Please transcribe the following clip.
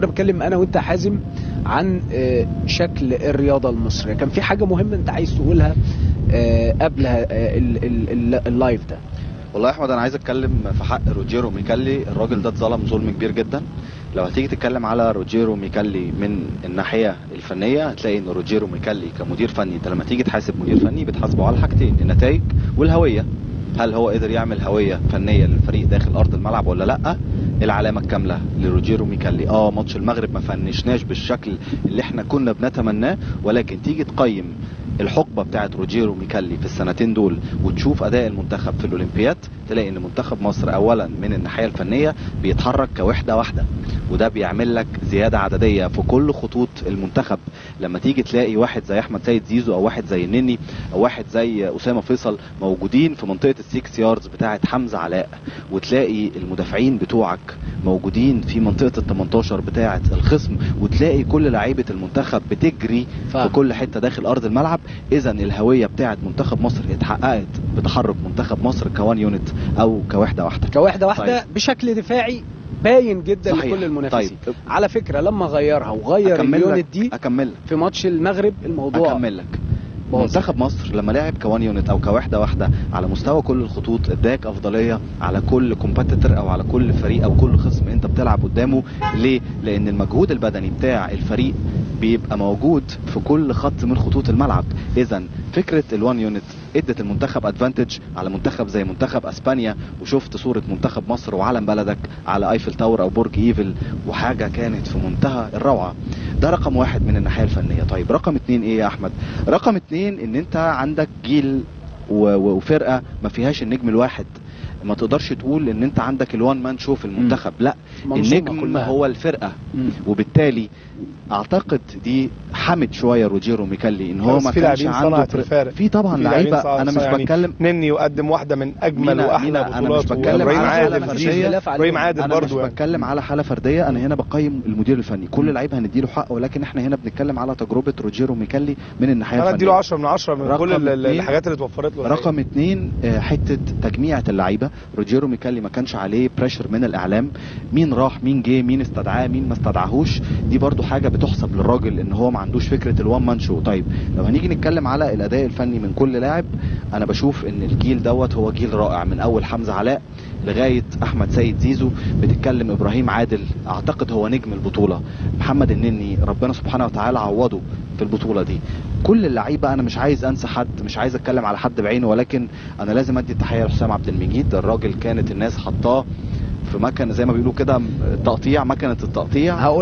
كنا بنتكلم انا وانت حازم عن آه، شكل الرياضه المصريه كان في حاجه مهمه انت عايز تقولها آه، قبل آه، ال- ال- ال- اللايف ده والله يا احمد انا عايز اتكلم في حق روجيرو ميكالي الراجل ده اتظلم ظلم كبير جدا لو هتيجي تتكلم على روجيرو ميكالي من الناحيه الفنيه هتلاقي ان روجيرو ميكالي كمدير فني انت لما تيجي تحاسب مدير فني بتحاسبه على حاجتين النتائج والهويه هل هو قدر يعمل هويه فنيه للفريق داخل ارض الملعب ولا لا العلامه الكامله لروجيرو ميكالي اه ماتش المغرب ما فنشناش بالشكل اللي احنا كنا بنتمناه ولكن تيجي تقيم الحقبه بتاعت روجيرو ميكالي في السنتين دول وتشوف اداء المنتخب في الاولمبياد تلاقي ان منتخب مصر اولا من الناحيه الفنيه بيتحرك كوحده واحده وده بيعمل لك زياده عدديه في كل خطوط المنتخب لما تيجي تلاقي واحد زي احمد سيد زيزو او واحد زي النني او واحد زي اسامه فيصل موجودين في منطقه السيكس ياردز بتاعه حمزه علاء وتلاقي المدافعين بتوعك موجودين في منطقه ال 18 بتاعه الخصم وتلاقي كل لعيبه المنتخب بتجري فاهم. في كل حته داخل ارض الملعب اذا الهويه بتاعه منتخب مصر اتحققت بتحرك منتخب مصر كوان يونت او كوحده واحده كواحده واحده طيب. بشكل دفاعي باين جدا صحيح. لكل المنافسين طيب. على فكره لما غيرها وغير اكمل اليونت لك دي اكمل لك في ماتش المغرب الموضوع اكمل لك باظ. منتخب مصر لما لعب كوان يونت او كوحده واحده على مستوى كل الخطوط اداك افضليه على كل كومباتيتور او على كل فريق او كل خصم انت بتلعب قدامه ليه؟ لان المجهود البدني بتاع الفريق بيبقى موجود في كل خط من خطوط الملعب اذا فكره الوان يونت ادت المنتخب ادفانتج على منتخب زي منتخب اسبانيا وشفت صوره منتخب مصر وعلم بلدك على ايفل تاور او برج ايفل وحاجه كانت في منتهى الروعه ده رقم واحد من الناحيه الفنيه طيب رقم اتنين ايه يا احمد رقم اتنين ان انت عندك جيل و- و- وفرقه ما فيهاش النجم الواحد ما تقدرش تقول ان انت عندك الوان مان شو في المنتخب لا منظومة النجم كلها. هو الفرقه مم. وبالتالي اعتقد دي حمد شويه روجيرو ميكالي ان هو بس ما في كانش لاعبين عنده صنعت بر- الفارق. في طبعا في لاعبين لعيبه صعب- انا مش يعني بتكلم نني يقدم واحده من اجمل مينا- واحلى مينا، أنا مش بطولات بتكلم وابراهيم على عادل حالة فرديه فردية. ابراهيم عادل انا مش برضه يعني. بتكلم على حاله فرديه انا هنا بقيم المدير الفني كل لعيب هنديله حقه ولكن احنا هنا بنتكلم على تجربه روجيرو ميكالي من الناحيه انا الفنيه اديله 10 من 10 من رقم كل ال- ال- اتنين- الحاجات اللي اتوفرت له رقم اتنين آه، حته تجميعة اللعيبه روجيرو ميكالي ما كانش عليه بريشر من الاعلام مين راح مين جه مين استدعاه مين ما استدعاهوش دي برضو حاجه بتحسب للراجل ان هو ما عندوش فكره الوان مان شو طيب لو هنيجي نتكلم على الاداء الفني من كل لاعب انا بشوف ان الجيل دوت هو جيل رائع من اول حمزه علاء لغايه احمد سيد زيزو بتتكلم ابراهيم عادل اعتقد هو نجم البطوله محمد النني ربنا سبحانه وتعالى عوضه في البطوله دي كل اللعيبه انا مش عايز انسى حد مش عايز اتكلم على حد بعينه ولكن انا لازم ادي التحيه لحسام عبد المجيد الراجل كانت الناس حطاه في مكنه زي ما بيقولوا كده تقطيع مكنه التقطيع هقول